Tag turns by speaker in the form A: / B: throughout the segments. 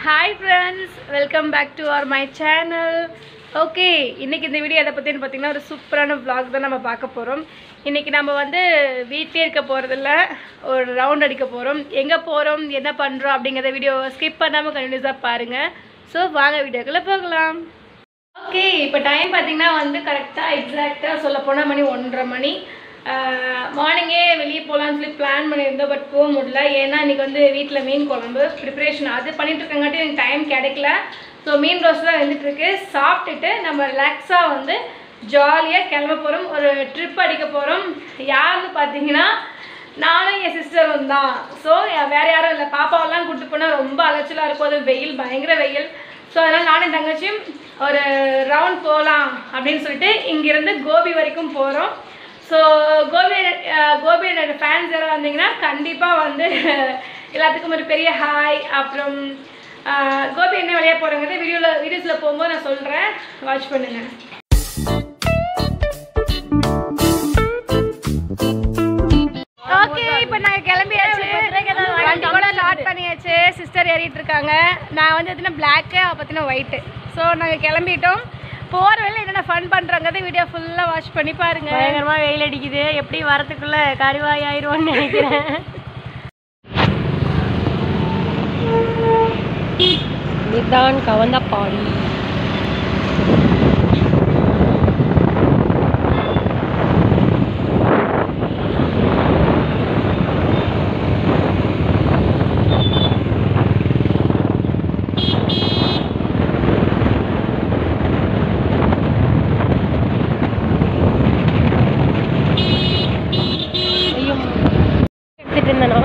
A: Hi friends welcome back to our my channel okay இன்னைக்கு இந்த video எதை பற்றின்னு பார்த்தீங்கன்னா ஒரு சூப்பரான vlog தான் நம்ம பார்க்க போகிறோம் இன்னைக்கு நம்ம வந்து வீட்டிலே இருக்க போகிறதில்ல ஒரு ரவுண்ட் அடிக்க போகிறோம் எங்கே போகிறோம் என்ன பண்ணுறோம் அப்படிங்கிறத வீடியோ ஸ்கிப் பண்ணாமல் கண்டினியூஸாக பாருங்கள் ஸோ வாங்க வீடியோக்குள்ளே போகலாம் ஓகே இப்போ டைம் பார்த்தீங்கன்னா வந்து கரெக்டாக எக்ஸாக்டாக சொல்ல போனால் மணி ஒன்றரை மணி மார்னிங்கே வெளியே போகலான்னு சொல்லி பிளான் பண்ணியிருந்தோம் பட் போக முடியல ஏன்னா இன்றைக்கி வந்து வீட்டில் மீன் குழம்பு ப்ரிப்பரேஷன் அது பண்ணிட்டு இருக்கங்காட்டி எனக்கு டைம் கிடைக்கல ஸோ மீன் ரோஸ் தான் வந்துட்டுருக்கு சாப்பிட்டுட்டு நம்ம ரிலாக்ஸாக வந்து ஜாலியாக கிளம்ப போகிறோம் ஒரு ட்ரிப் அடிக்க போகிறோம் யாருன்னு பார்த்தீங்கன்னா நானும் என் சிஸ்டரும் தான் ஸோ வேறு யாரும் இல்லை பாப்பாவெல்லாம் கூப்பிட்டு போனால் ரொம்ப அலைச்சலாக இருக்கும் அது வெயில் பயங்கர வெயில் ஸோ அதனால் நானும் என் தங்கச்சியும் ஒரு ரவுண்ட் போகலாம் அப்படின்னு சொல்லிட்டு இங்கேருந்து கோபி வரைக்கும் போகிறோம் ஸோ கோபி அஹ், கோபி என்னோட ஃபேன்ஸ் யாராவது வந்தீங்கன்னா கண்டிப்பாக வந்து எல்லாத்துக்கும் ஒரு பெரிய ஹாய் அப்புறம் அஹ், கோபி என்ன வெளியே போகிறோங்கிறது வீடியோவில் வீடியோஸில் போகும்போது நான் சொல்கிறேன் வாட்ச் பண்ணுங்கள் ஓகே இப்போ நாங்கள் கிளம்பியாச்சு வண்டி கூட ஸ்டார்ட் பண்ணியாச்சு சிஸ்டர் ஏறிட்டு இருக்காங்க நான் வந்து எத்தனை பிளாக்கு பற்றின ஒயிட்டு ஸோ நாங்கள் கிளம்பிட்டோம் போகிற வேலை என்னென்ன ஃபன் பண்ணுறோங்கிறத வீடியோ ஃபுல்லாக வாட்ச் பண்ணி பாருங்க
B: பயங்கரமா வெயில் அடிக்குது எப்படி வரத்துக்குள்ள கருவாய் ஆயிருவோம்னு நினைக்கிறேன் இதுதான் கவந்தப்பாடி ஐயோ எடுத்துட்டு இருந்தேனா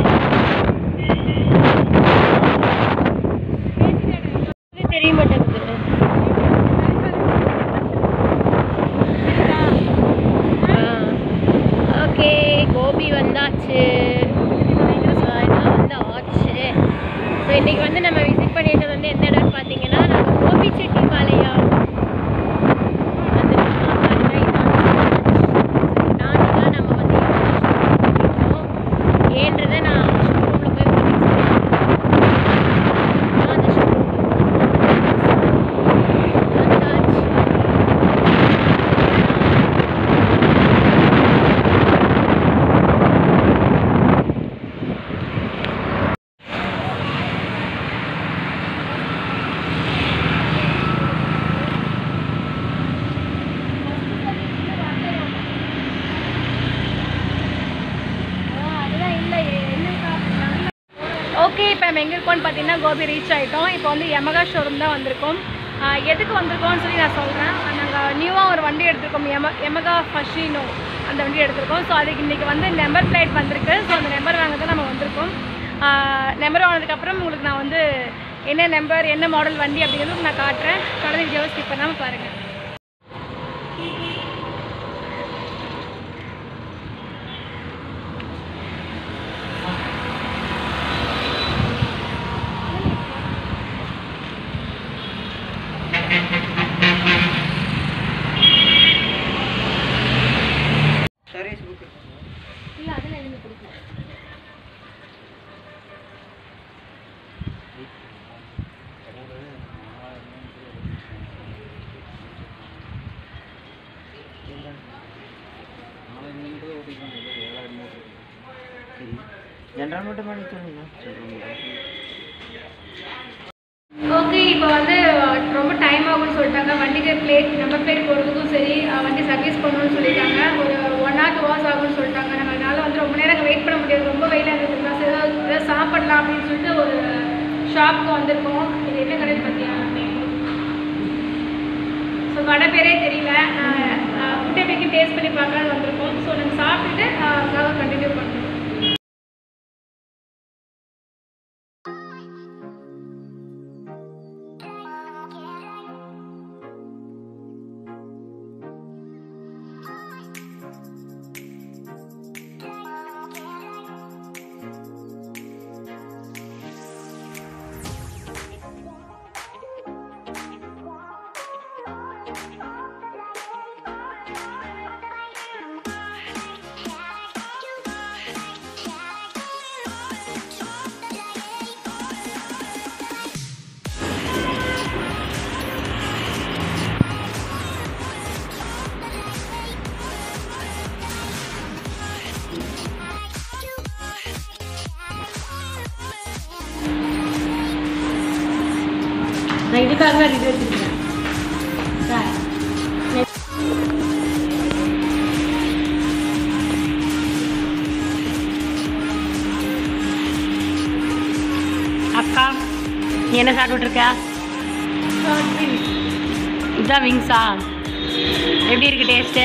B: இது தெரிய மாட்டேங்குது ஓகே கோபி வந்தாச்சு So, இதான் வந்து ஆச்சு ஸோ இன்னைக்கு வந்து நம்ம விசிட் பண்ணிட்டு வந்து எந்த இடம்னு பார்த்தீங்கன்னா நம்ம கோபி செட்டிப்பாளையம் வந்துருக்கோம். பாருங்க, இதான் தாண்டி தான் நம்ம வந்து இருக்கோம். ஏன்றதை நான் ஷோரூமில் போய் முடிச்சிருக்கேன் அந்த ஷோரூம் வந்தாச்சு
A: ஓகே இப்போ நம்ம எங்கே இருக்கோம்னு பார்த்தீங்கன்னா கோபி ரீச் ஆகிட்டோம் இப்போ வந்து யமகா ஷோரூம் தான் வந்திருக்கோம் ஆஹ் எதுக்கு வந்திருக்கோம்னு சொல்லி நான் சொல்கிறேன் நாங்கள் நியூவாக ஒரு வண்டி எடுத்திருக்கோம் எம எமகா ஃபஷினோ அந்த வண்டி எடுத்திருக்கோம் ஸோ அதுக்கு இன்றைக்கி வந்து நம்பர் பிளேட் வந்திருக்கு ஸோ அந்த நம்பர் வாங்க தான் நம்ம வந்திருக்கோம் நம்பர் வாங்கினதுக்கப்புறம் உங்களுக்கு நான் வந்து என்ன நம்பர் என்ன மாடல் வண்டி அப்படிங்கிறது நான் காட்டுறேன் தொடர்ந்து வீடியோவை ஸ்கிப் பண்ணாமல் பாருங்கள் இல்லை அதில் எழுதி கொடுக்கல
C: ஜென்ரல் மட்டும் பண்ணி சொல்லுங்க
A: ஓகே இப்போ வந்து ரொம்ப டைம் ஆகும்னு சொல்லிட்டாங்க வண்டிக்கு பிளேட் நம்பர் பிளேட் போடுறதுக்கும் சரி அஹ் வண்டி சர்வீஸ் பண்ணணும்னு சொல்லிட்டாங்க ஒரு ஒன் ஆர் டூ ஹவர்ஸ் ஆகும்னு சொல்லிட்டாங்க நம்ம அதனால வந்து ரொம்ப நேரம் வெயிட் பண்ண முடியாது ரொம்ப வெயிலாக இருந்ததுனால சரி ஏதாவது ஏதாவது சாப்பிடலாம் அப்படின்னு சொல்லிட்டு ஒரு ஷாப்புக்கு வந்திருக்கோம் இது என்ன கடைன்னு பார்த்தியா ஸோ கடை பேரே தெரியல ஃபுட் எப்படி டேஸ்ட் பண்ணி பார்க்கலான்னு வந்திருக்கோம் ஸோ நம்ம சாப்பிட்டுட்டு அஹ் கண்டினியூ பண்ணுறோம்
D: Thank
B: நான் இதுக்காக தான் இது வச்சுருக்கேன் சார் அக்கா நீ என்ன சாப்பிட்டுட்டு இருக்க இதுதான் விங்ஸா எப்படி இருக்கு டேஸ்ட்டு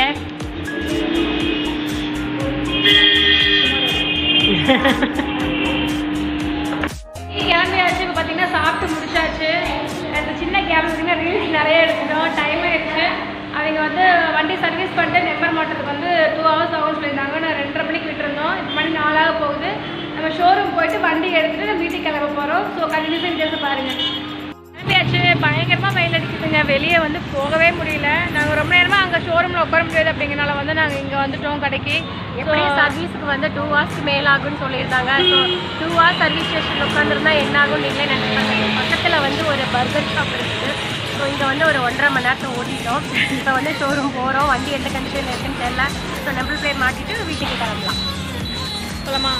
A: கிளம்பியாச்சு இப்போ பார்த்தீங்கன்னா சாப்பிட்டு முடிச்சாச்சு அந்த சின்ன கேப் பார்த்தீங்கன்னா ரீல்ஸ் நிறைய எடுத்துட்டோம் டைம் ஆயிடுச்சு அவங்க வந்து வண்டி சர்வீஸ் பண்ணிட்டு நெம்பர் மாட்டுறதுக்கு வந்து டூ ஹவர்ஸ் ஆகும் சொல்லியிருந்தாங்க நான் ரெண்டரை மணிக்கு விட்டுருந்தோம் இப்போ மணி நாளாக போகுது நம்ம ஷோரூம் போயிட்டு வண்டி எடுத்துட்டு நம்ம வீட்டுக்கு கிளம்ப போகிறோம் ஸோ கண்டினியூஸாக இந்த பாருங்கள் கிளம்பியாச்சு பயங்கரமாக வெயில் அடிக்குதுங்க வெளியே வந்து போகவே முடியல நாங்கள் ரொம்ப நேரமாக அங்கே ஷோரூமில் உட்கார முடியாது அப்படிங்கிறனால வந்து நாங்கள் இங்கே வந்துட்டோம் கடைக்கு
B: எப்படி சர்வீஸுக்கு வந்து டூ ஹவர்ஸ்க்கு மேல் ஆகும்னு சொல்லியிருந்தாங்க so two hours service station உட்காந்துருந்தா என்ன ஆகும்னு நீங்களே நினைப்பாங்க பக்கத்தில் வந்து ஒரு பர்கர் ஷாப் இருக்குது ஸோ இங்கே வந்து ஒரு ஒன்றரை மணி நேரத்தில் ஓடிட்டோம் இப்போ வந்து ஷோரூம் போகிறோம் வண்டி எந்த கண்டிஷனில் இருக்குன்னு தெரியல ஸோ நம்பர் பிளேட் மாட்டிட்டு வீட்டுக்கு கிளம்பலாம்
A: சொல்லமா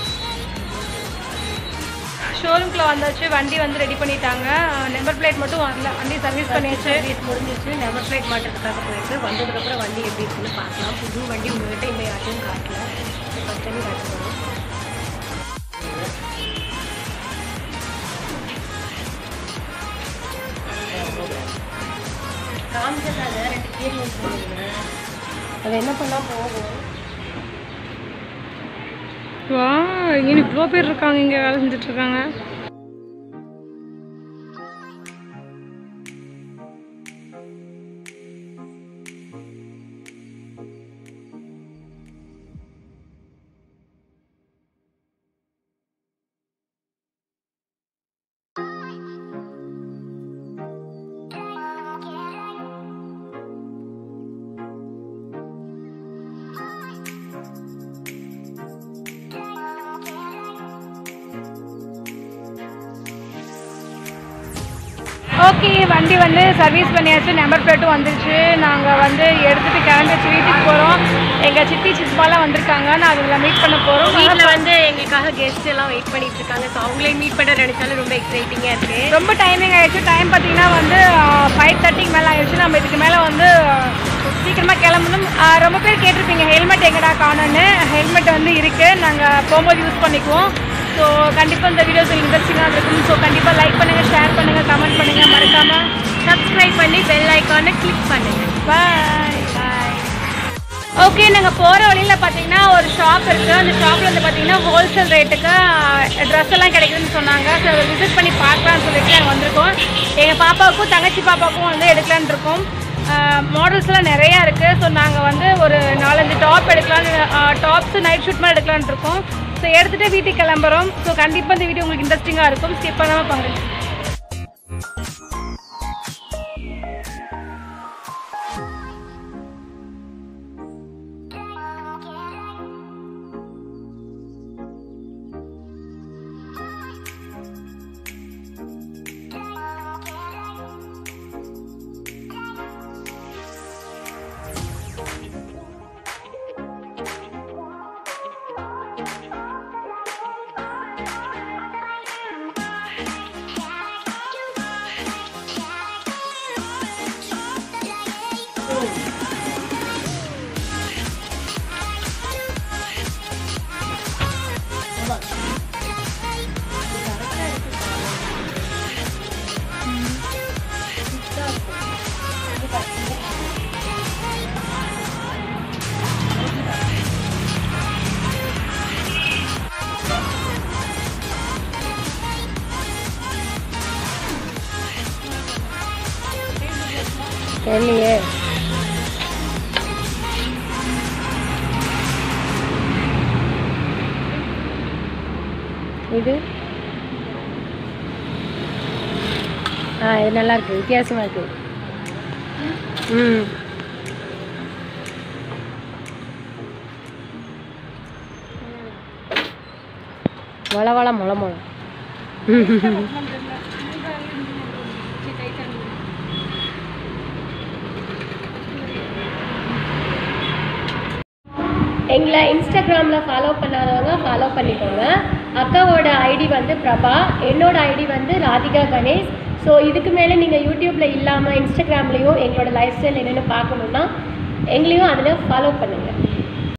A: ஷோரூம்குள்ளே வந்தாச்சு வண்டி வந்து ரெடி பண்ணிட்டாங்க நம்பர் பிளேட் மட்டும் வரல வண்டி சர்வீஸ் பண்ணியாச்சு
B: சர்வீஸ் முடிஞ்சிச்சு நம்பர் பிளேட் மாட்டுறதுக்காக போயிட்டு வந்ததுக்கப்புறம் வண்டி எப்படி இருக்குன்னு பார்க்கலாம் புது வண்டி உங்கள்கிட்ட இன்னும் யார்ட்டையும் காட்டல ஃபஸ்ட் டைம் காட்ட போகிறோம் காமிச்சதால ரெண்டு பேர் சொல்லுங்க அது என்ன பண்ணால் போகும்
A: வா இங்கே இவ்வளோ பேர் இருக்காங்க இங்கே வேலை செஞ்சுட்டு இருக்காங்க ஓகே வண்டி வந்து சர்வீஸ் பண்ணியாச்சு நம்பர் பிளேட்டும் வந்துருச்சு நாங்கள் வந்து எடுத்துகிட்டு கிளம்பியாச்சு வீட்டுக்கு போகிறோம் எங்கள் சித்தி சித்பாலாம் வந்திருக்காங்க நான் அவங்கள மீட் பண்ண போகிறோம்
B: வீட்டில் வந்து எங்களுக்காக கெஸ்ட் எல்லாம் வெயிட் பண்ணிட்டு இருக்காங்க ஸோ அவங்களே மீட் பண்ண நினைச்சாலும் ரொம்ப எக்ஸைட்டிங்காக இருக்கு
A: ரொம்ப டைமிங் ஆயிடுச்சு டைம் பார்த்தீங்கன்னா வந்து ஃபைவ் தேர்ட்டிக்கு மேலே ஆயிடுச்சு நம்ம இதுக்கு மேலே வந்து சீக்கிரமாக கிளம்பணும் ஆஹ் ரொம்ப பேர் கேட்டிருப்பீங்க ஹெல்மெட் எங்கடா காணோன்னு ஹெல்மெட் வந்து இருக்குது நாங்கள் போகும்போது யூஸ் பண்ணிக்குவோம் ஸோ கண்டிப்பாக இந்த வீடியோஸ் இன்ட்ரெஸ்டிங்காக இருக்கும் ஸோ கண்டிப்பாக லைக் பண்ணுங்கள் ஷேர் பண்ணுங்கள் கமெண்ட் பண்ணுங்கள் மறக்காமல்
B: சப்ஸ்கிரைப் பண்ணி பெல் ஐக்கானை கிளிக் பண்ணுங்க
A: பாய் பாய் ஓகே நாங்கள் போகிற வழியில் பார்த்தீங்கன்னா ஒரு ஷாப் இருக்குது அந்த ஷாப்பில் வந்து பார்த்தீங்கன்னா ஹோல்சேல் ரேட்டுக்கு ட்ரெஸ் எல்லாம் கிடைக்குதுன்னு சொன்னாங்க ஸோ அதை விசிட் பண்ணி பார்க்கலாம்னு சொல்லிட்டு நாங்கள் வந்திருக்கோம் எங்கள் பாப்பாவுக்கும் தங்கச்சி பாப்பாவுக்கும் வந்து எடுக்கலான்னு இருக்கோம் மாடல்ஸ்லாம் நிறையா இருக்குது ஸோ நாங்கள் வந்து ஒரு நாலஞ்சு டாப் எடுக்கலான்னு டாப்ஸ் நைட் ஷூட் மாதிரி எடுக்கலான்னு இருக்கோம் ஸோ எடுத்துகிட்டு வீட்டுக்கு கிளம்புறோம் ஸோ கண்டிப்பாக இந்த வீடியோ உங்களுக்கு இன்ட்ரெஸ்டிங்காக இருக்கும் ஸ்கிப் பண்ணாமல் பாருங்கள்
B: தெரியலையே இது ஆ இது நல்லா இருக்கு வித்தியாசமா இருக்கு ம் வள வள முள முள எங்களை இன்ஸ்டாகிராமில் ஃபாலோ பண்ணாதவங்க ஃபாலோ பண்ணிக்கோங்க அக்காவோட ஐடி வந்து பிரபா என்னோட ஐடி வந்து ராதிகா கணேஷ் ஸோ இதுக்கு மேலே நீங்கள் யூடியூப்பில் இல்லாமல் இன்ஸ்டாகிராம்லேயும் எங்களோட லைஃப் ஸ்டைல் என்னென்னு பார்க்கணுன்னா எங்களையும் அதில் ஃபாலோ பண்ணுங்கள்